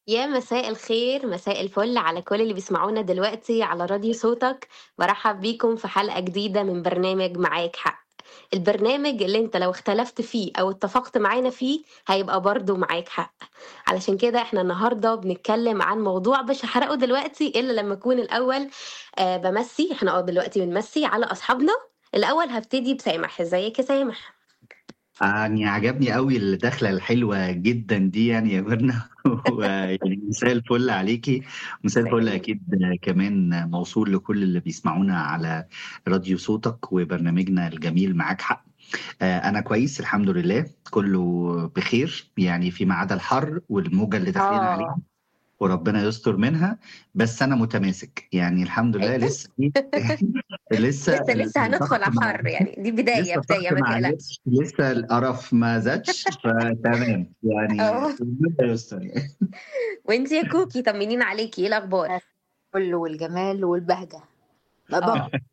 يا مساء الخير مساء الفل على كل اللي بيسمعونا دلوقتي على راديو صوتك برحب بيكم في حلقة جديدة من برنامج معاك حق البرنامج اللي انت لو اختلفت فيه او اتفقت معانا فيه هيبقى برضو معاك حق علشان كده احنا النهاردة بنتكلم عن موضوع مش هحرقه دلوقتي الا لما اكون الاول آه بمسي احنا اه دلوقتي بنمسي على اصحابنا الاول هبتدي بسامح ازيك يا سامح يعني عجبني قوي الدخلة الحلوة جدا دي يعني يا ميرنا ويعني مساء الفل عليكي مساء الفل أكيد كمان موصول لكل اللي بيسمعونا على راديو صوتك وبرنامجنا الجميل معاك حق آه، أنا كويس الحمد لله كله بخير يعني فيما عدا الحر والموجة اللي داخلين عليها اه وربنا يستر منها بس أنا متماسك يعني الحمد لله ايوه لسه لسه لسه لسه هندخل الضغط على ما حر يعني دي بداية لسه بداية الضغط ما ما تقلقش عالجش لسه القرف ما زادش فتمام يعني اه ربنا يستر يعني وانت يا كوكي طمنين عليكي ايه الاخبار الفل والجمال والبهجة ما اه بقى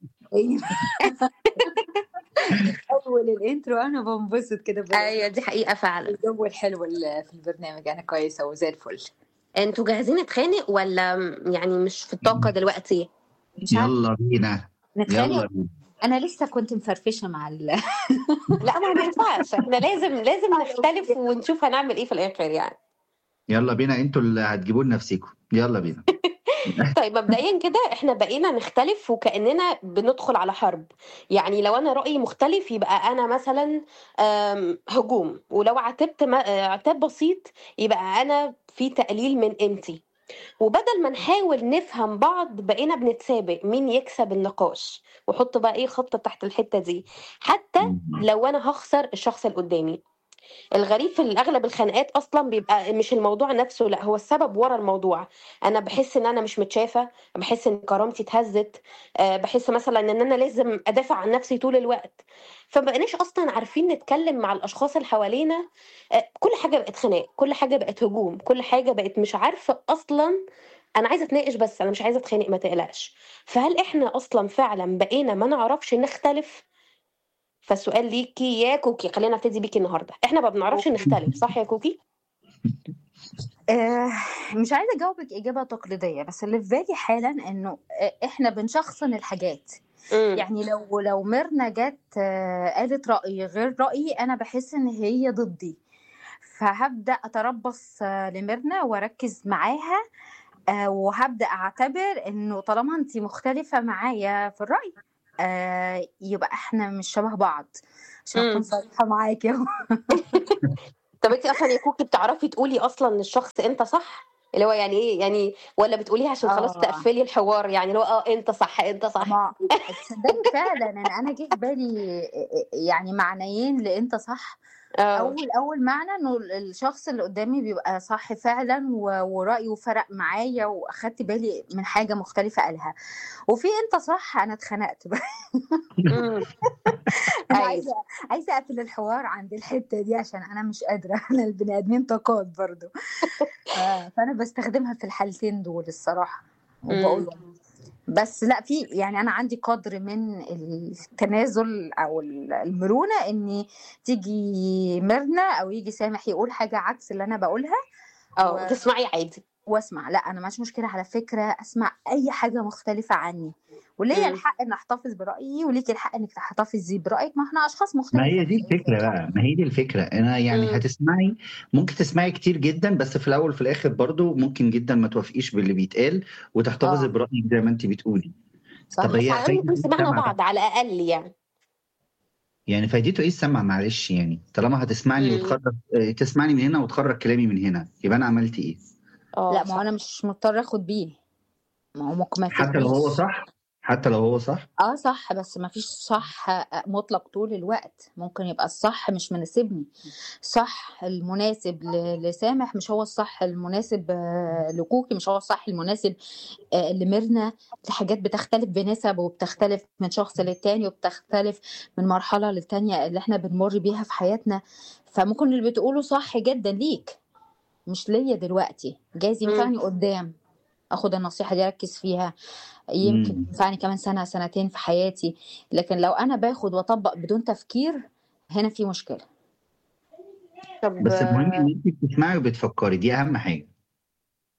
أول الانترو أنا بنبسط كده بال- ايوه دي حقيقة فعلا بالجو الحلو اللي في البرنامج أنا كويسة وزي الفل انتوا جاهزين نتخانق ولا م- يعني مش في الطاقة دلوقتي مش عارفة يلا بينا يلا نتخانق بينا أنا لسه كنت مفرفشة مع ال لا ما ما ينفعش احنا لازم لازم نختلف ونشوف هنعمل ايه في الاخر يعني يلا بينا انتوا اللي هتجيبوا لنا نفسكم يلا بينا طيب مبدئيا كده احنا بقينا نختلف وكأننا بندخل على حرب يعني لو انا رأيي مختلف يبقى انا مثلا آم، هجوم ولو عتبت ما- آه، عتاب بسيط يبقى انا في تقليل من قيمتي وبدل ما نحاول نفهم بعض بقينا بنتسابق مين يكسب النقاش وحط بقى ايه خط تحت الحتة دي حتى لو انا هخسر الشخص اللي قدامي الغريب في اغلب الخناقات اصلا بيبقى مش الموضوع نفسه لا هو السبب ورا الموضوع انا بحس ان انا مش متشافه بحس ان كرامتي اتهزت آه، بحس مثلا ان انا لازم ادافع عن نفسي طول الوقت فمبقناش اصلا عارفين نتكلم مع الاشخاص اللي حوالينا آه، كل حاجه بقت خناق كل حاجه بقت هجوم كل حاجه بقت مش عارفه اصلا انا عايزه اتناقش بس انا مش عايزه اتخانق ما تقلقش فهل احنا اصلا فعلا بقينا ما نعرفش نختلف فالسؤال ليكي يا كوكي خلينا نبتدي بيكي النهارده احنا ما بنعرفش نختلف صح يا كوكي آه، مش عايزة أجاوبك إجابة تقليدية بس اللي في بالي حالا إنه آه، إحنا بنشخصن الحاجات امم يعني لو لو ميرنا جت آه، قالت رأي غير رأيي أنا بحس إن هي ضدي فهبدأ أتربص آه، لميرنا وأركز معاها آه، وهبدأ أعتبر إنه طالما أنت مختلفة معايا في الرأي آه، يبقى إحنا مش شبه بعض عشان أكون امم صريحة معاكي أهو طب انت اصلا يا كوكي بتعرفي تقولي اصلا للشخص انت صح اللي هو يعني ايه يعني ولا بتقوليها عشان خلاص آه تقفلي الحوار يعني اللي هو اه انت صح انت صح ما تصدقي فعلا أنا أنا جه في بالي يعني معنيين لأنت صح اه اول اول معنى انه الشخص اللي قدامي بيبقى صح فعلا و- ورأيه فرق معايا واخدت بالي من حاجة مختلفة قالها وفي انت صح انا اتخنقت بقى امم انا ايوه عايزة عايزة اقفل الحوار عند الحتة دي عشان انا مش قادرة انا البني ادمين طاقات برضو ف- فانا بستخدمها في الحالتين دول الصراحة امم وبقولهم بس لا في يعني انا عندي قدر من التنازل او المرونه ان تيجي ميرنا او يجي سامح يقول حاجه عكس اللي انا بقولها اه و... وتسمعي عادي واسمع لا انا مش مشكله على فكره اسمع اي حاجه مختلفه عني وليا امم الحق ان احتفظ برايي وليكي الحق انك تحتفظي برايك ما احنا اشخاص ما مختلفه هي دي في الفكرة الاخر بقى ما هي دي الفكرة أنا يعني امم هتسمعي ممكن تسمعي كتير جدا بس في الأول وفي الآخر برضو ممكن جدا ما توافقيش باللي بيتقال وتحتفظي اه برأيك زي ما أنت بتقولي طب صح بس هي على الاقل فايدة نكون إيه سمعنا السمع ده؟ بعض على الاقل يعني يعني فايدته إيه السمع معلش يعني طالما هتسمعني امم وتخرج اه، تسمعني من هنا وتخرج كلامي من هنا يبقى أنا عملت إيه؟ اه لا ما هو انا صح مش مضطره اخد بيه ما هو ممكن ما حتى لو هو يفيدنيش صح حتى لو هو صح اه صح بس ما فيش صح مطلق طول الوقت ممكن يبقى الصح مش مناسبني صح المناسب ل- لسامح مش هو الصح المناسب آه، لكوكي مش هو الصح المناسب آه، لميرنا دي حاجات بتختلف بنسب وبتختلف من شخص للتاني وبتختلف من مرحلة للتانية اللي احنا بنمر بيها في حياتنا فممكن اللي بتقوله صح جدا ليك مش ليا دلوقتي جايز امم ينفعني قدام اخد النصيحة دي اركز فيها يمكن مم. تنفعني كمان سنة سنتين في حياتي لكن لو انا باخد واطبق بدون تفكير هنا في مشكلة طب بس المهم ان انت بتسمعي وبتفكري دي اهم حاجه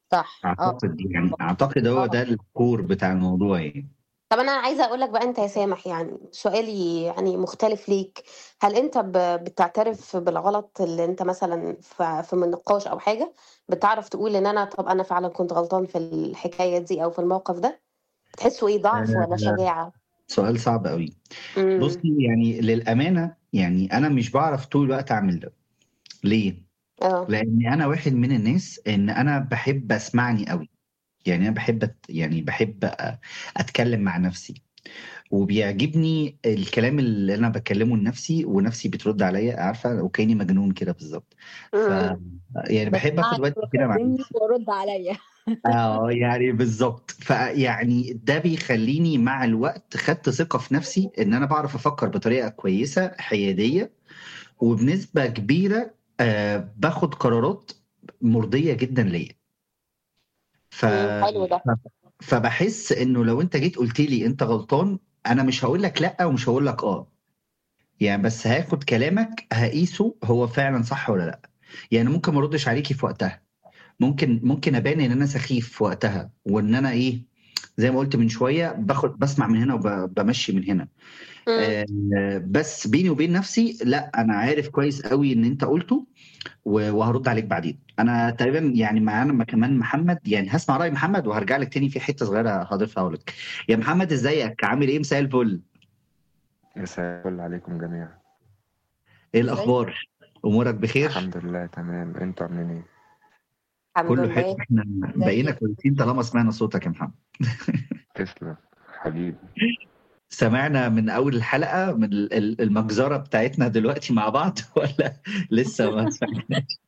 صح اه اعتقد يعني اعتقد هو اه ده الكور بتاع الموضوع يعني طب انا عايزه اقول لك بقى انت يا سامح يعني سؤالي يعني مختلف ليك هل انت ب- بتعترف بالغلط اللي انت مثلا ف- في من نقاش او حاجه بتعرف تقول ان انا طب انا فعلا كنت غلطان في الحكايه دي او في الموقف ده بتحسه ايه ضعف ولا آه، شجاعه سؤال صعب قوي امم بصي يعني للامانه يعني انا مش بعرف طول الوقت اعمل ده ليه اه لاني انا واحد من الناس ان انا بحب اسمعني قوي يعني انا بحب أت- يعني بحب أ- اتكلم مع نفسي وبيعجبني الكلام اللي انا بكلمه لنفسي ونفسي بترد عليا عارفه وكاني مجنون كده بالظبط ف امم يعني بحب اخد بسمعك وقت كده مع وخدمني نفسي ورد عليا اه يعني بالظبط فيعني ده بيخليني مع الوقت خدت ثقة في نفسي ان انا بعرف افكر بطريقة كويسة حيادية وبنسبة كبيرة آه باخد قرارات مرضية جدا ليا ف... امم حلو ده فبحس انه لو انت جيت قلت لي انت غلطان انا مش هقول لك لا ومش هقول لك اه يعني بس هاخد كلامك هقيسه هو فعلا صح ولا لا يعني ممكن ما اردش عليكي في وقتها ممكن ممكن ابان ان انا سخيف في وقتها وان انا ايه زي ما قلت من شويه باخد بسمع من هنا وبمشي من هنا امم آه، بس بيني وبين نفسي لا انا عارف كويس قوي ان انت قلته و- وهرد عليك بعدين انا تقريبا يعني معانا كمان محمد يعني هسمع راي محمد وهرجع لك تاني في حته صغيره هضيفها لك يا محمد ازيك عامل ايه مساء الفل مساء الفل عليكم جميعا ايه ازيك الاخبار امورك بخير الحمد لله تمام انتوا عاملين ايه الحمد كله حلو لله احنا بقينا ازيك كويسين طالما سمعنا صوتك يا محمد تسلم حبيبي سمعنا من اول الحلقه من ال- ال- المجزره بتاعتنا دلوقتي مع بعض ولا لسه ما سمعناش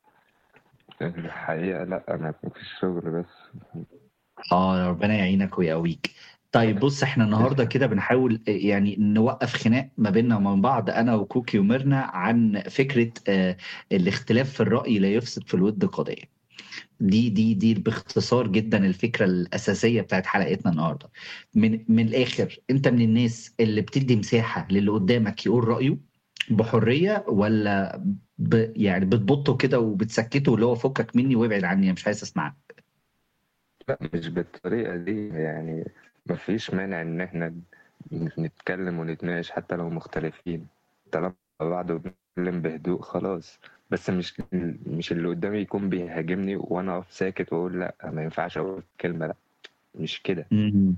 الحقيقة لا انا كنت في الشغل بس اه ربنا يعينك ويقويك طيب بص احنا النهارده كده بنحاول يعني نوقف خناق ما بيننا وما بين بعض انا وكوكي وميرنا عن فكره آه الاختلاف في الراي لا يفسد في الود قضيه دي دي دي باختصار جدا الفكره الاساسيه بتاعت حلقتنا النهارده من من الاخر انت من الناس اللي بتدي مساحه للي قدامك يقول رايه بحريه ولا ب يعني بتبطه كده وبتسكته اللي هو فكك مني وابعد عني أنا مش عايز اسمعك لا مش بالطريقة دي يعني مفيش مانع ان احنا نتكلم ونتناقش حتى لو مختلفين طالما مع بعض وبنتكلم بهدوء خلاص بس مش مش اللي قدامي يكون بيهاجمني وانا اقف ساكت واقول لا ما ينفعش اقول كلمة لا مش كده مم.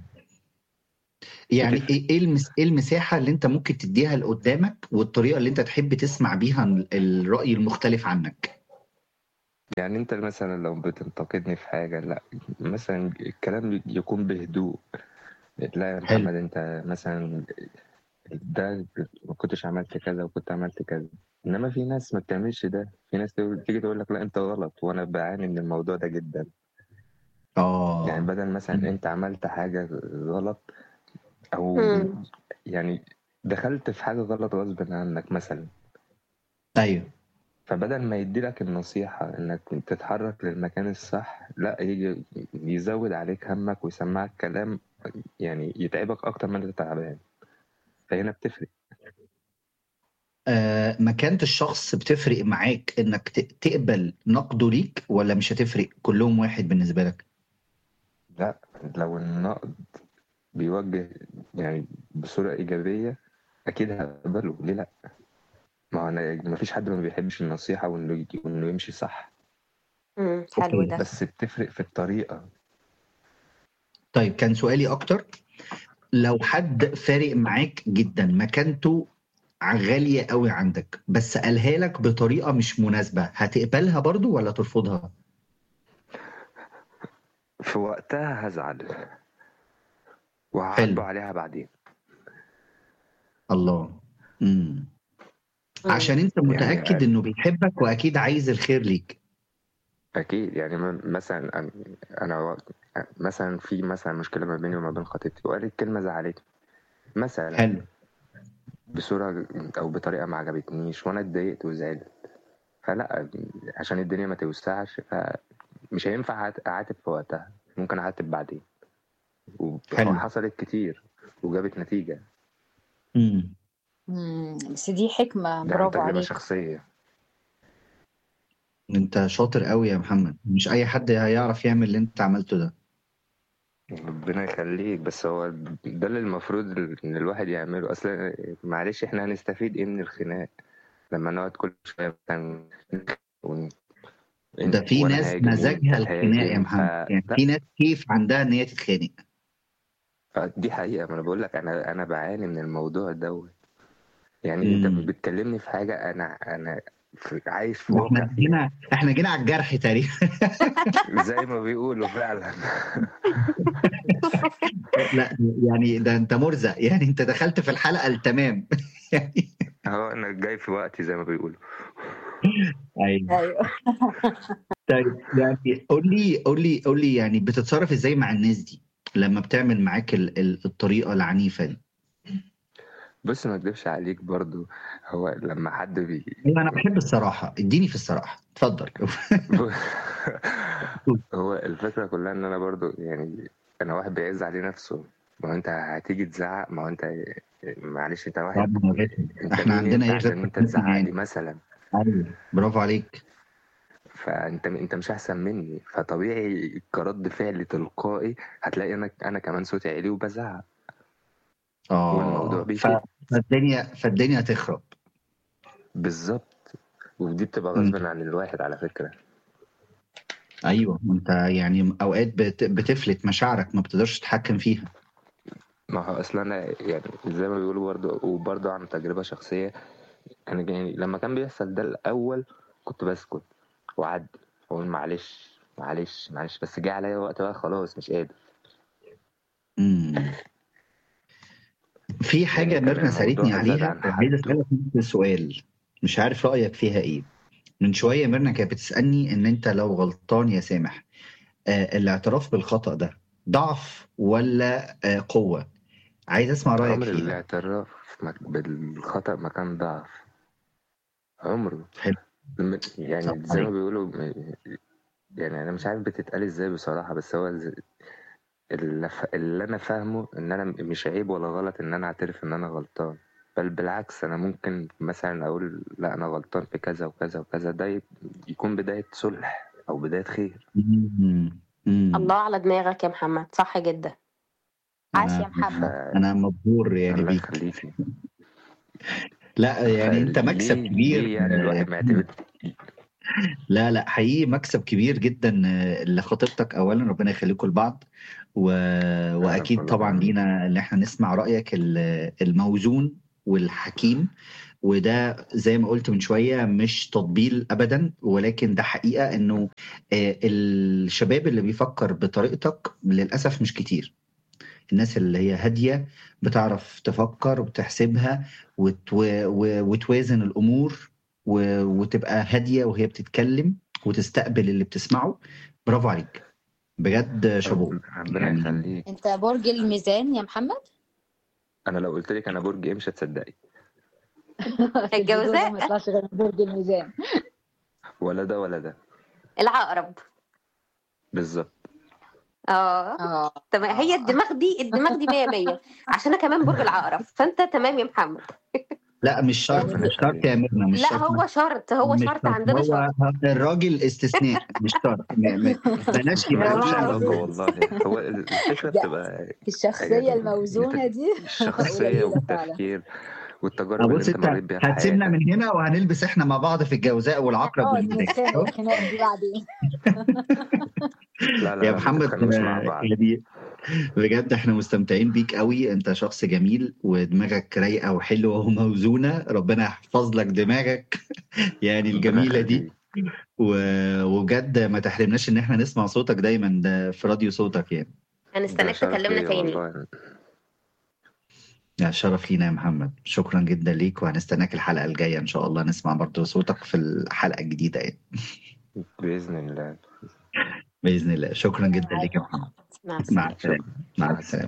يعني بتفرق ايه إيه المس... ايه المساحه اللي انت ممكن تديها لقدامك والطريقه اللي انت تحب تسمع بيها ال- الراي المختلف عنك يعني انت مثلا لو بتنتقدني في حاجة لا مثلا الكلام يكون بهدوء لا يا حلو محمد انت مثلا ده ما كنتش عملت كذا وكنت عملت كذا انما في ناس ما بتعملش ده في ناس تقول تيجي تقول لك لا انت غلط وانا بعاني من الموضوع ده جدا يعني اه بدل مثلا مم. انت عملت حاجة غلط او امم يعني دخلت في حاجة غلط غصب عنك مثلا ايوه فبدل ما يديلك النصيحة انك تتحرك للمكان الصح لا يجي يزود عليك همك ويسمعك كلام يعني يتعبك اكتر ما انت تعبان فهنا بتفرق آه مكانة الشخص بتفرق معاك انك ت... تقبل نقده ليك ولا مش هتفرق كلهم واحد بالنسبه لك لا لو النقد بيوجه يعني بصورة إيجابية أكيد هقبله ليه لأ؟ ما هو أنا ما فيش حد ما بيحبش النصيحة وإنه وإنه يمشي صح امم حلو اوكي ده بس بتفرق في الطريقة طيب كان سؤالي اكتر لو حد فارق معاك جدا مكانته غالية قوي عندك بس قالها لك بطريقة مش مناسبة هتقبلها برضو ولا ترفضها في وقتها هزعل حلو وهعاتبه عليها بعدين الله امم امم عشان انت يعني متأكد انه بيحبك واكيد عايز الخير ليك أكيد يعني م- مثلا أنا- أنا مثلا في مثلا مشكلة ما بيني وما بين خطيبتي وقالت كلمة زعلتني مثلا حلو بصورة أو بطريقة ما عجبتنيش وأنا اتضايقت وزعلت فلا عشان الدنيا ما توسعش فمش هينفع أعات- أعاتب في وقتها ممكن أعاتب بعدين و- حلو وحصلت كتير وجابت نتيجة امم مم. بس دي حكمة ده عن برافو تجربة عليك شخصية انت شاطر قوي يا محمد مش اي حد هيعرف يعمل اللي انت عملته ده ربنا يخليك بس هو ده اللي المفروض ان الواحد يعمله اصل معلش احنا هنستفيد ايه من الخناق لما نقعد كل شويه مثلا ون- ده في وأنا ناس هاجم مزاجها وأنت الخناق يا هاجم. محمد ف- يعني لا، في ناس كيف عندها ان هي تتخانق دي حقيقه ما انا بقول لك انا انا بعاني من الموضوع دوت يعني انت مم. بتكلمني في حاجه انا انا في عايش في احنا واقع فيها جينا احنا جينا على الجرح تقريبا زي ما بيقولوا فعلا لا يعني ده انت مرزق يعني انت دخلت في الحلقه التمام يعني اهو انا جاي في وقتي زي ما بيقولوا ايوه ايوه طيب يعني قول لي قول لي قول لي يعني بتتصرف ازاي مع الناس دي لما بتعمل معاك ال- ال- الطريقه العنيفه دي بص ما اكدبش عليك برضو هو لما حد بي ايوه انا بحب الصراحه اديني في الصراحه اتفضل هو الفكرة كلها ان انا برضو يعني انا واحد بيعز عليه نفسه ما هو انت هتيجي تزعق ما هو انت معلش انت واحد طبعا يا باشا. انت احنا مين عندنا انت ايه عشان غير انت تكنيك تزعق لي يعني مثلا ايوه برافو عليك فانت انت مش احسن مني فطبيعي كرد فعل تلقائي هتلاقي انا انا كمان صوتي عالي وبزعق والموضوع اه ف- بيشد فالدنيا فالدنيا تخرب بالظبط ودي بتبقى مم. غصب عن الواحد على فكرة ايوه انت يعني اوقات بت- بتفلت مشاعرك ما بتقدرش تتحكم فيها ما هو اصلا انا يعني زي ما بيقولوا برضه وبرضه عن تجربه شخصيه انا يعني لما كان بيحصل ده الاول كنت بسكت واعدي اقول معلش معلش معلش بس جه عليا وقت بقى خلاص مش قادر مم. في حاجة يعني كان ميرنا سألتني الموضوع زاد عليها عن عايز حده أسألك نفس السؤال مش عارف رأيك فيها إيه من شوية ميرنا كانت بتسألني إن أنت لو غلطان يا سامح آه الاعتراف بالخطأ ده ضعف ولا آه قوة عايز أسمع رأيك عمر فيها الاعتراف مك- بالخطأ مكان ضعف عمره حلو الم- صح يعني زي ما عليك بيقولوا م- يعني انا مش عارف بتتقال ازاي بصراحه بس هو ز- اللي, ف... اللي انا فاهمه ان انا م- مش عيب ولا غلط ان انا اعترف ان انا غلطان بل بالعكس انا ممكن مثلا اقول لا انا غلطان في كذا وكذا وكذا ده ي- يكون بداية صلح او بداية خير مم. مم. الله على دماغك يا محمد صح جدا عاش يا أنا محمد أنا مبهور يعني الله بيك يخليكي لا يعني أنت مكسب فليه كبير ليه يعني آه، الواحد معتمد لا لا حقيقي مكسب كبير جدا آه، لخطيبتك اولا ربنا يخليكم لبعض و... يا رب واكيد الله طبعا يعين. لينا ان احنا نسمع رايك ال- الموزون والحكيم وده زي ما قلت من شويه مش تطبيل ابدا ولكن ده حقيقه انه آه، الشباب اللي بيفكر بطريقتك للاسف مش كتير الناس اللي هي هاديه بتعرف تفكر وبتحسبها وتو... و... وتوازن الامور و... وتبقى هاديه وهي بتتكلم وتستقبل اللي بتسمعه برافو عليك بجد شابوه رب- ربنا يعني يخليك انت برج الميزان يا محمد انا لو قلت لك انا برج ايه مش هتصدقي الجوزاء. ما يطلعش غير برج الميزان ولا ده ولا ده العقرب بالظبط اه اه تمام هي الدماغ دي الدماغ دي 100 100 عشان انا كمان برج العقرب فانت تمام يا محمد لا مش شرط يعني مش شرط يا ميرنا مش لا شرط هو شرط هو مش شرط عندنا هو شرط الراجل استثناء مش شرط ما- ما- بلاش ملوش يبقى برافو علاقة عليك. والله هو الفكرة ده بتبقى الشخصية الموزونة دي الشخصية قليلة فعلا والتفكير والتجارب بص اللي انت انت مريت بيها في هتسيبنا حياتك من هنا وهنلبس احنا مع بعض في الجوزاء والعقرب اه والميزان نتخانق الخناقة دي بعدين لا لا يا لا ما محمد تتخانقوش مع آه، بعض يعني بجد احنا مستمتعين بيك قوي انت شخص جميل ودماغك رايقه وحلوه وموزونه ربنا يحفظ لك دماغك يعني ربنا الجميله دي يخليك و- وبجد ما تحرمناش ان احنا نسمع صوتك دايما ده في راديو صوتك يعني ده هنستناك شرف تكلمنا ليا تاني والله يا شرف لينا يا محمد شكرا جدا ليك وهنستناك الحلقه الجايه ان شاء الله نسمع برضو صوتك في الحلقه الجديده يعني بإذن الله باذن الله شكرا جدا ليك يا محمد مع مع السلامه السلامه مع مع السلامه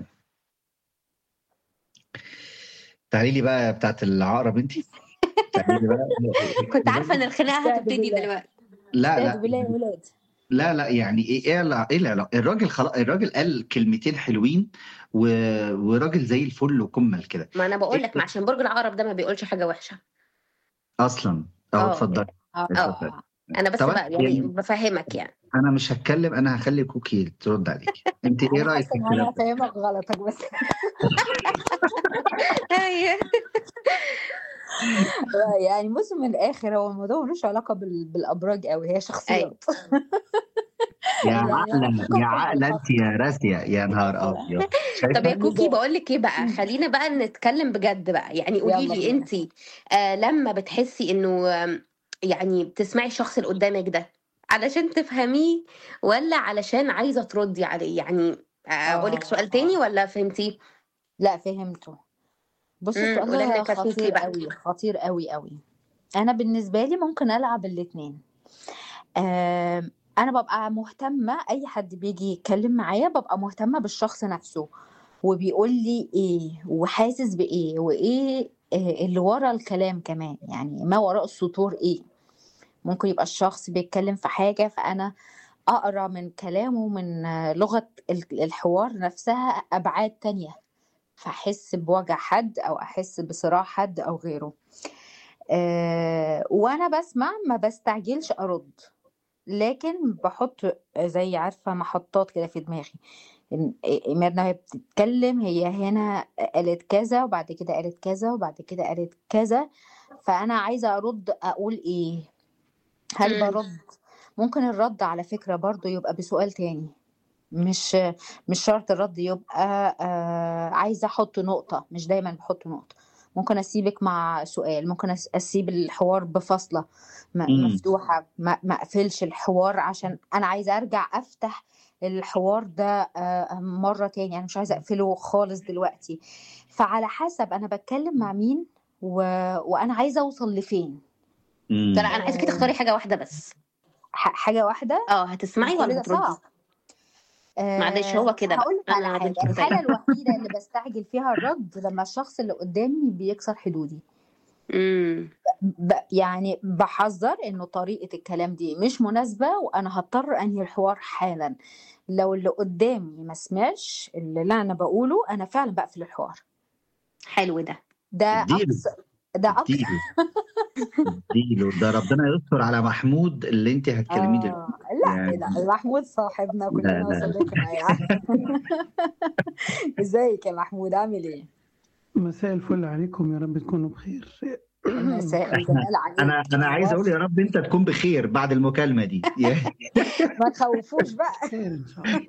تعالي لي بقى بتاعت العقرب انت تعالي لي بقى كنت عارفه ان الخناقه استهدوا هتبتدي بالله. دلوقتي لا استهدوا لا بالله يا ولاد لا لا يعني ايه ايه الع- ايه العلاقه الراجل خلاص الراجل قال كلمتين حلوين و... وراجل زي الفل وكمل كده ما انا بقول إيه؟ لك ما عشان برج العقرب ده ما بيقولش حاجه وحشه اصلا اه اه اتفضل اه اتفضل اه انا بس طب بقى يعني يعني بفهمك يعني انا مش هتكلم انا هخلي كوكي ترد عليك انت ايه انا رايك حاسه في ان انا الكلام ده هفهمك غلطك بس ايوه يعني بص من الاخر هو الموضوع ملوش علاقه بال... بالابراج قوي هي ايوه شخصيات يا يعني عقلة يا كفر عقلة انت الخطأ يا راسية يا نهار ابيض طب شايفة يا كوكي ميزان بقول لك ايه بقى خلينا بقى نتكلم بجد بقى يعني قولي يلا لي بينا انت آه لما بتحسي انه آم، يعني بتسمعي الشخص اللي قدامك ده علشان تفهميه ولا علشان عايزة تردي عليه يعني اقول لك سؤال تاني اه ولا فهمتي لا فهمته بص امم السؤال قولها ده لنا ككوكي خطير بقى قوي خطير قوي قوي انا بالنسبه لي ممكن العب الاتنين آم، انا ببقى مهتمه اي حد بيجي يتكلم معايا ببقى مهتمه بالشخص نفسه وبيقول لي ايه وحاسس بايه وايه آه، اللي ورا الكلام كمان يعني ما وراء السطور ايه ممكن يبقى الشخص بيتكلم في حاجه فانا اقرا من كلامه من آه، لغه ال- الحوار نفسها ابعاد تانية فاحس بوجع حد او احس بصراع حد او غيره أه وانا بسمع ما بستعجلش ارد لكن بحط زي عارفة محطات كده في دماغي إن- ميرنا وهي بتتكلم هي هنا قالت كذا وبعد كده قالت كذا وبعد كده قالت كذا فأنا عايزة أرد أقول إيه هل امم برد ممكن الرد على فكرة برضو يبقى بسؤال تاني مش مش شرط الرد يبقى آه عايزة أحط نقطة مش دايما بحط نقطة ممكن أسيبك مع سؤال ممكن أس- أسيب الحوار بفاصلة م- امم مفتوحة ما ما أقفلش الحوار عشان أنا عايزة أرجع أفتح الحوار ده آه مرة تاني أنا مش عايزة أقفله خالص دلوقتي فعلى حسب أنا بتكلم مع مين و... وأنا عايزة أوصل لفين ترى امم انا عايزاكي آه تختاري حاجة واحدة بس ح- حاجة واحدة اه هتسمعي كل ولا ده هتردي صعب معلش أه هو كده بقى هقول لك على انا حاجة بنت محتاجة الحالة الوحيدة اللي بستعجل فيها الرد لما الشخص اللي قدامي بيكسر حدودي امم ب... يعني بحذر انه طريقة الكلام دي مش مناسبة وانا هضطر انهي الحوار حالا لو اللي قدامي ما سمعش اللي انا بقوله انا فعلا بقفل الحوار حلو ده ده اديله اقصى ده اقصى اديله اديله ده ربنا يستر على محمود اللي انت هتكلميه دلوقتي اه لا يعني لا محمود صاحبنا لا كلنا لا لا صديقنا يعني ازيك يا محمود عامل ايه مساء الفل عليكم يا رب تكونوا بخير مساء احنا الجمال عليك انا انا عايز اقول نورت يا رب انت تكون بخير بعد المكالمة دي ما تخوفوش بقى خير ان شاء الله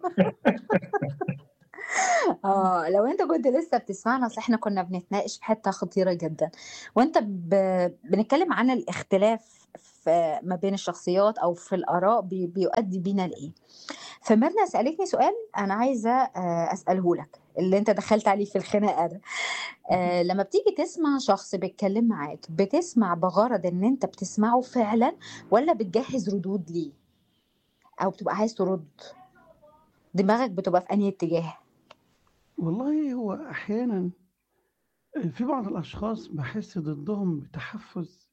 اه لو انت كنت لسه بتسمعنا اصل احنا كنا بنتناقش في حته خطيره جدا وانت ب... بنتكلم عن الاختلاف في ما بين الشخصيات او في الاراء بي... بيؤدي بينا لايه فميرنا سالتني سؤال انا عايزه آه، اساله لك اللي انت دخلت عليه في الخناقه ده آه، لما بتيجي تسمع شخص بيتكلم معاك بتسمع بغرض ان انت بتسمعه فعلا ولا بتجهز ردود ليه او بتبقى عايز ترد دماغك بتبقى في انهي اتجاه والله هو احيانا في بعض الاشخاص بحس ضدهم بتحفز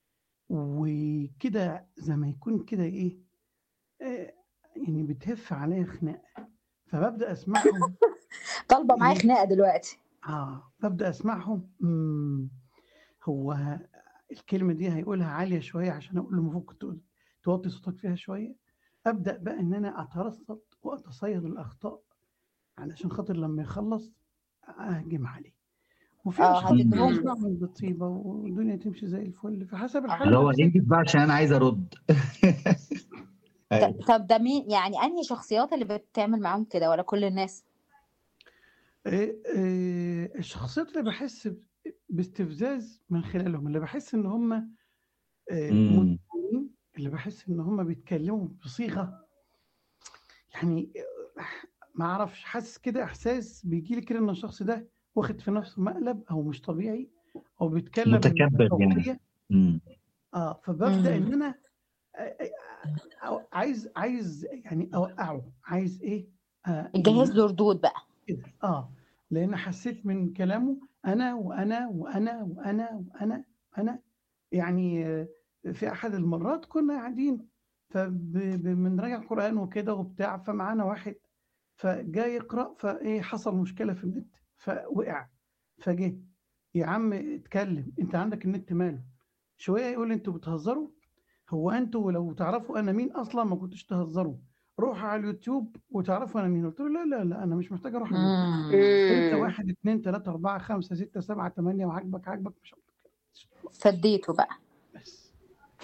وكده زي ما يكون كده ايه آه، يعني بتهف عليا خناقه فببدا اسمعهم طالبه معايا ايه خناقه دلوقتي اه ببدا اسمعهم مم. هو الكلمه دي هيقولها عاليه شويه عشان اقول له المفروض كنت توطي صوتك فيها شويه ابدا بقى ان انا اترصد واتصيد الاخطاء علشان خاطر لما يخلص اهجم عليه وفي اه اشخاص هتديهم بتسمعهم بطيبه والدنيا تمشي زي الفل فحسب اه الحاله اللي هو النفسيه انجز بقى عشان انا عايز ارد ط- ايوه طب ده مين يعني انهي شخصيات اللي بتعمل معاهم كده ولا كل الناس إيه إيه الشخصيات اللي بحس ب- باستفزاز من خلالهم اللي بحس ان هم إيه امم متقنين اللي بحس ان هم بيتكلموا بصيغه يعني ما اعرفش حاسس كده احساس بيجي لي كده ان الشخص ده واخد في نفسه مقلب او مش طبيعي او بيتكلم متكبر يعني بفوقيه امم اه فببدا ان امم انا آه، آه، آه، عايز عايز يعني اوقعه عايز ايه آه جهز يعني له ردود بقى كده اه لان حسيت من كلامه انا وانا وانا وانا وانا انا يعني آه، في احد المرات كنا قاعدين فبنراجع قران وكده وبتاع فمعانا واحد فجاء يقرا فايه حصل مشكله في النت فوقع فجه يا عم اتكلم انت عندك النت ماله شويه يقول انتوا بتهزروا هو انتوا لو تعرفوا انا مين اصلا ما كنتش تهزروا روحوا على اليوتيوب وتعرفوا انا مين قلت له لا لا لا انا مش محتاج اروح على اليوتيوب مم. انت مم. واحد اتنين تلاته اربعه خمسه سته سبعه تمانيه وعاجبك عاجبك مش عاجبك فديته بقى بس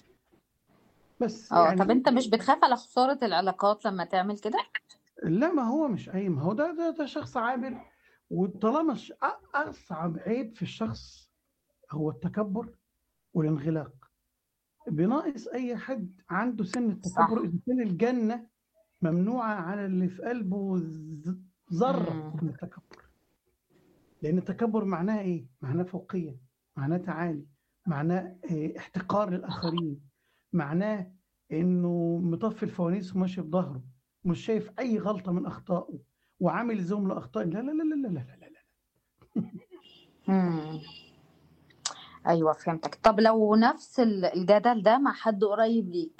بس اه يعني طب انت مش بتخاف على خسارة العلاقات لما تعمل كده لا ما هو مش اي ما هو ده ده, ده شخص عابر وطالما ش- أ- اصعب عيب في الشخص هو التكبر والانغلاق بناقص اي حد عنده سن التكبر صح اذا كان الجنه ممنوعه على اللي في قلبه ز- ذره مم. من التكبر لان التكبر معناه ايه معناه فوقيه معناه تعالي معناه إيه، احتقار للاخرين معناه انه مطفي الفوانيس وماشي بظهره مش شايف اي غلطه من اخطائه وعامل زوم لاخطائه لا لا لا لا لا لا لا, لا. مم. ايوه فهمتك طب لو نفس ال- الجدل ده مع حد قريب ليك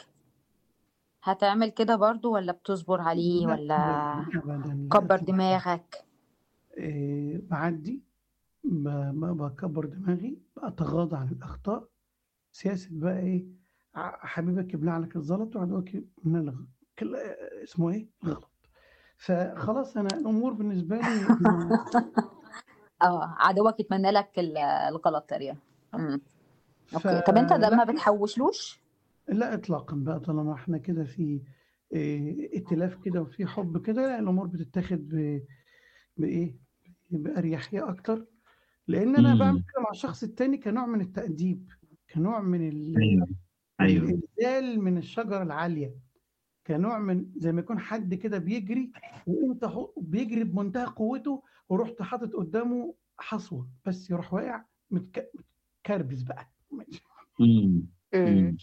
هتعمل كده برضو ولا بتصبر عليه لا ولا ابدا ابدا لا كبر اطلاقا دماغك إيه، بعدي ب- ب- بكبر دماغي بتغاضى عن الاخطاء سياسه بقى ايه ع- حبيبك يبلع لك الزلط وعدوك من الغ... كل... اسمه ايه الغلط فخلاص انا الامور بالنسبه لي ما- اه عدوك يتمنى لك ال- الغلط تقريبا مم. اوكي طب انت ده فلا ما بتحوشلوش لا اطلاقا بقى طالما احنا كده في إيه، ائتلاف كده وفي حب كده لا الامور بتتاخد ب... بايه باريحيه اكتر لان انا بعمل امم كده مع الشخص التاني كنوع من التاديب كنوع من ال... ايوه ايوه الانزال من الشجره العاليه كنوع من زي ما يكون حد كده بيجري وانت حو- بيجري بمنتهى قوته ورحت حاطط قدامه حصوه بس يروح واقع متك... متكربس بقى امم مم. امم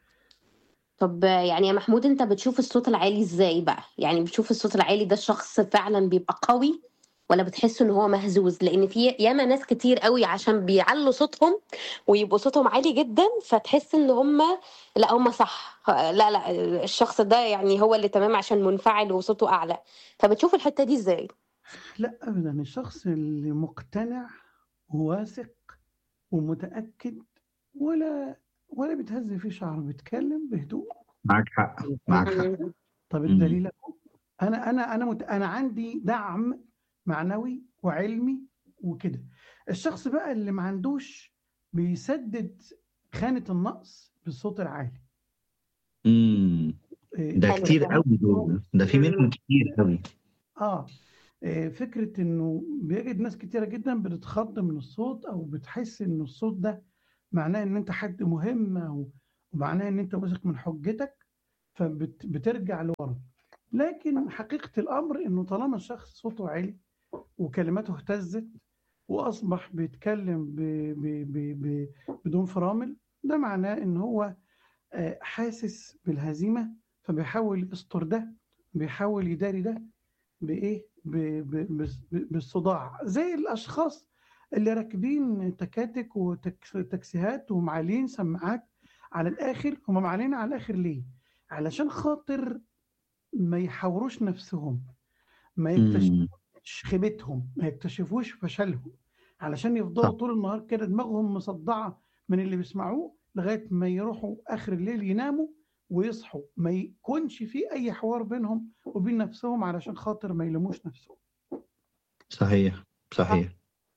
طب يعني يا محمود انت بتشوف الصوت العالي ازاي بقى يعني بتشوف الصوت العالي ده الشخص فعلا بيبقى قوي ولا بتحس ان هو مهزوز لان في ياما ناس كتير قوي عشان بيعلوا صوتهم ويبقوا صوتهم عالي جدا فتحس ان هم لا هم صح لا لا الشخص ده يعني هو اللي تمام عشان منفعل وصوته اعلى فبتشوف الحتة دي ازاي لا ابدا الشخص اللي مقتنع وواثق ومتاكد ولا ولا بيتهز فيه شعره بيتكلم بهدوء معاك حق معاك حق مم. طب امم الدليل أهو. انا انا انا مت... انا عندي دعم معنوي وعلمي وكده الشخص بقى اللي ما عندوش بيسدد خانة النقص بالصوت العالي امم إيه، ده حلو كتير ده قوي دول ده في منهم مم. كتير قوي اه إيه، فكرة انه بيجد ناس كتيرة جدا بتتخض من الصوت او بتحس ان الصوت ده معناه ان انت حد مهم او ومعناه ان انت واثق من حجتك فبترجع لورا لكن حقيقة الامر انه طالما الشخص صوته عالي وكلماته اهتزت واصبح بيتكلم ب... ب... ب... ب... بدون فرامل ده معناه ان هو آه، حاسس بالهزيمة فبيحاول يستر ده بيحاول يداري ده بإيه؟ ب... ب... بس- ب... بالصداع زي الأشخاص اللي راكبين تكاتك وتاكسيهات ومعلين سماعات على الآخر هم معلين على الآخر ليه؟ علشان خاطر ما يحاوروش نفسهم ما يكتشفوش امم خيبتهم ما يكتشفوش فشلهم علشان يفضلوا صح طول النهار كده دماغهم مصدعة من اللي بيسمعوه لغاية ما يروحوا آخر الليل يناموا ويصحوا ما يكونش في أي حوار بينهم وبين نفسهم علشان خاطر ما يلموش نفسهم صحيح صحيح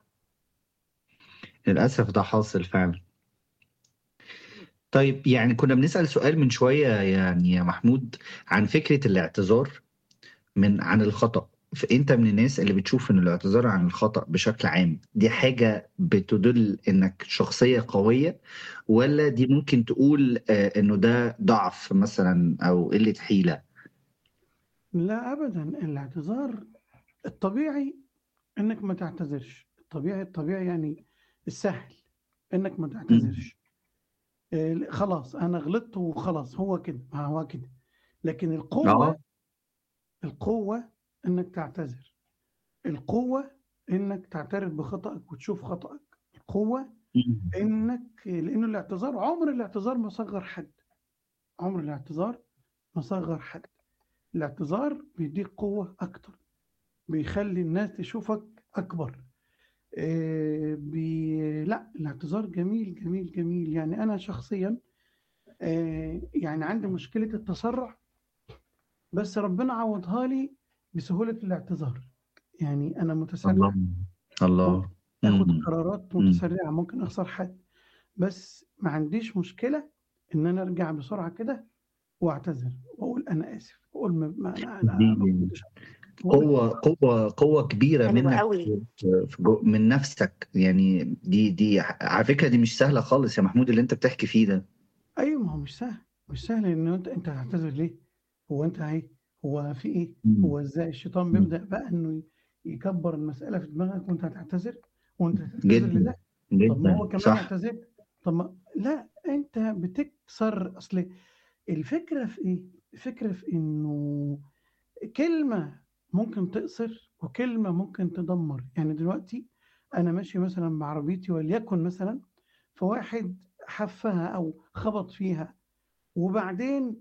للأسف ده حاصل فعلا طيب يعني كنا بنسأل سؤال من شوية يعني يا محمود عن فكرة الاعتذار من عن الخطأ فأنت من الناس اللي بتشوف إن الاعتذار عن الخطأ بشكل عام دي حاجة بتدل إنك شخصية قوية ولا دي ممكن تقول آه، إنه ده ضعف مثلا أو قلة حيلة لا أبدا الاعتذار الطبيعي إنك ما تعتذرش الطبيعي الطبيعي يعني السهل إنك ما مم. تعتذرش إيه، خلاص أنا غلطت وخلاص هو كده ما هو كده لكن القوة اه القوة إنك تعتذر القوة إنك تعترف بخطأك وتشوف خطأك القوة مم. إنك لأنه الاعتذار عمر الاعتذار ما صغر حد عمر الاعتذار ما صغر حد الاعتذار بيديك قوة أكتر بيخلي الناس تشوفك أكبر إيه بي... لا الاعتذار جميل جميل جميل يعني أنا شخصيا آه، يعني عندي مشكله التسرع بس ربنا عوضها لي بسهوله الاعتذار يعني انا متسرع الله الله اخد مم. قرارات مم. متسرعه ممكن اخسر حد بس ما عنديش مشكله ان انا ارجع بسرعه كده واعتذر واقول انا اسف واقول ما ما انا انا دي ما كنتش وأقول قوة قوة قوة كبيرة حلو منك قوي في في جو- من نفسك يعني دي دي على فكرة دي مش سهلة خالص يا محمود اللي انت بتحكي فيه ده ايوه ما هو مش سهل مش سهل ان انت انت هتعتذر ليه؟ هو انت هي هو في ايه؟ مم. هو ازاي الشيطان مم. بيبدأ بقى انه يكبر المسألة في دماغك وانت هتعتذر وانت هتعتذر جدا لده طب ما هو جدا كمان صح اعتذر طب ما لا انت بتكسر اصل الفكرة في ايه؟ الفكرة في انه كلمة ممكن تقصر وكلمة ممكن تدمر يعني دلوقتي انا ماشي مثلا بعربيتي وليكن مثلا فواحد حفها او خبط فيها وبعدين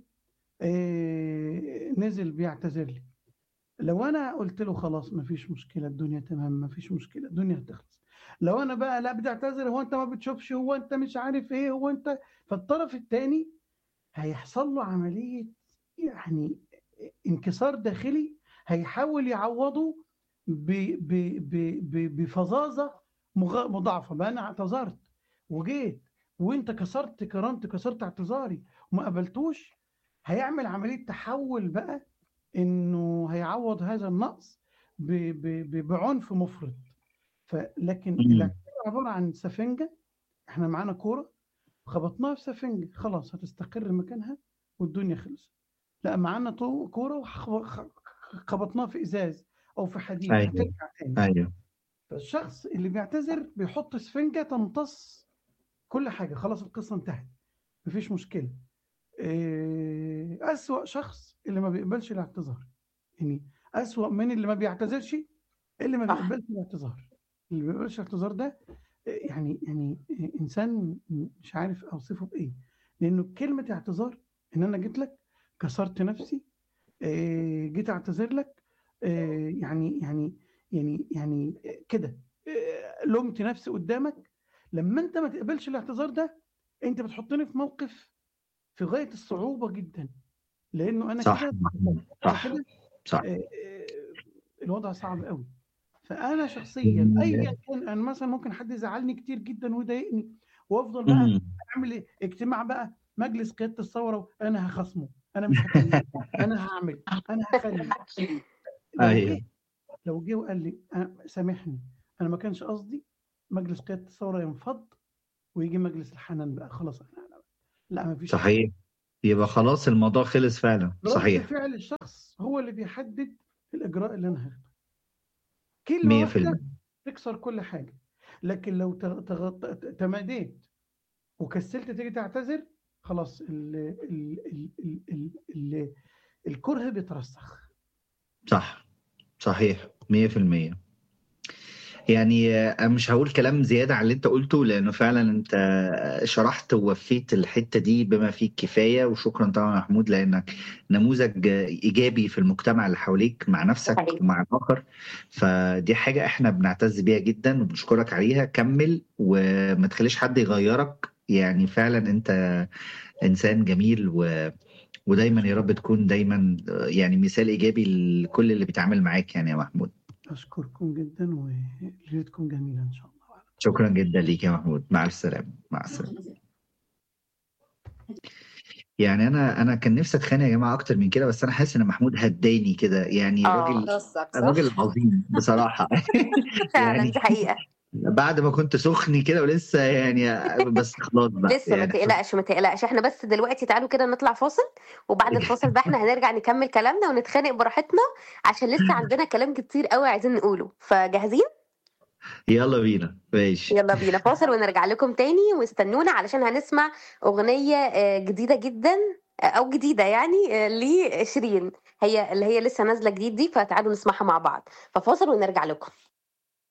آه، نزل بيعتذر لي لو انا قلت له خلاص مفيش مشكله الدنيا تمام مفيش مشكله الدنيا هتخلص لو انا بقى لا بتعتذر هو انت ما بتشوفش هو انت مش عارف ايه هو انت فالطرف الثاني هيحصل له عمليه يعني انكسار داخلي هيحاول يعوضه ب ب ب ب بفظاظه مغ- مضاعفه بقى انا اعتذرت وجيت وانت كسرت كرامتي كسرت اعتذاري وما قبلتوش هيعمل عمليه تحول بقى انه هيعوض هذا النقص ب ب ب بعنف مفرط فلكن مم. الاعتذار عباره عن سفنجه احنا معانا كوره خبطناها في سفنجه خلاص هتستقر مكانها والدنيا خلصت لا معانا طو- كوره وخبطناها في ازاز او في حديد ايوه هترجع تاني ايوه فالشخص اللي بيعتذر بيحط سفنجه تمتص كل حاجه خلاص القصه انتهت مفيش مشكله إيه، أسوأ شخص اللي ما بيقبلش الاعتذار يعني أسوأ من اللي ما بيعتذرش اللي ما صح بيقبلش الاعتذار اللي ما بيقبلش الاعتذار ده إيه، يعني يعني إنسان مش عارف أوصفه بإيه لأنه كلمة اعتذار إن أنا جيت لك كسرت نفسي إيه، جيت أعتذر لك إيه، يعني يعني يعني يعني كده إيه، لومت نفسي قدامك لما أنت ما تقبلش الاعتذار ده أنت بتحطني في موقف في غاية الصعوبة جدا لأنه أنا صح كده يا محمود أنا صح كده صح آه، آه، الوضع صعب قوي فأنا شخصيا أيا كان أنا مثلا ممكن حد يزعلني كتير جدا ويضايقني وأفضل بقى مم. أعمل إيه اجتماع بقى مجلس قيادة الثورة أنا هخصمه أنا مش هكلمه أنا هعمل أنا هخلي لو ايوه جه لو جه وقال لي أنا سامحني أنا ما كانش قصدي مجلس قيادة الثورة ينفض ويجي مجلس الحنان بقى خلاص أنا أنا لا ما فيش صحيح يبقى خلاص الموضوع خلص فعلا رد صحيح فعل الشخص هو اللي بيحدد الإجراء اللي أنا هاخده كلمة مية واحدة في المية تكسر كل حاجة لكن لو تغ- تغ- تماديت وكسلت تيجي تعتذر خلاص ال ال ال ال ال ال الكره بيترسخ صح صحيح مية في المية يعني آه، أنا مش هقول كلام زيادة عن اللي انت قلته لأنه فعلا انت شرحت ووفيت الحتة دي بما فيه الكفاية وشكرا طبعا يا محمود لأنك نموذج إيجابي في المجتمع اللي حواليك مع نفسك صحيح ومع الآخر فدي حاجة احنا بنعتز بيها جدا وبنشكرك عليها كمل وما تخليش حد يغيرك يعني فعلا انت إنسان جميل و... ودايما يا رب تكون دايما آه، يعني مثال إيجابي لكل اللي بيتعامل معاك يعني يا محمود أشكركم جدا وليلتكم جميلة إن شاء الله شكرا جدا ليك يا محمود مع السلامة مع السلامة يعني انا انا كان نفسي اتخانق يا جماعه اكتر من كده بس انا حاسس ان محمود هداني كده يعني اه راجل رصك راجل صح عظيم بصراحه فعلا يعني دي حقيقة بعد ما كنت سخني كده ولسه يعني بس خلاص بقى لسه ما يعني تقلقش ما تقلقش احنا بس دلوقتي تعالوا كده نطلع فاصل وبعد الفاصل بقى احنا هنرجع نكمل كلامنا ونتخانق براحتنا عشان لسه عندنا كلام كتير قوي عايزين نقوله فجاهزين يلا بينا ماشي يلا بينا فاصل ونرجع لكم تاني واستنونا علشان هنسمع أغنية آه، جديدة جدا آه، أو جديدة يعني آه، لشيرين هي اللي هي لسه نازلة جديد دي فتعالوا نسمعها مع بعض ففاصل ونرجع لكم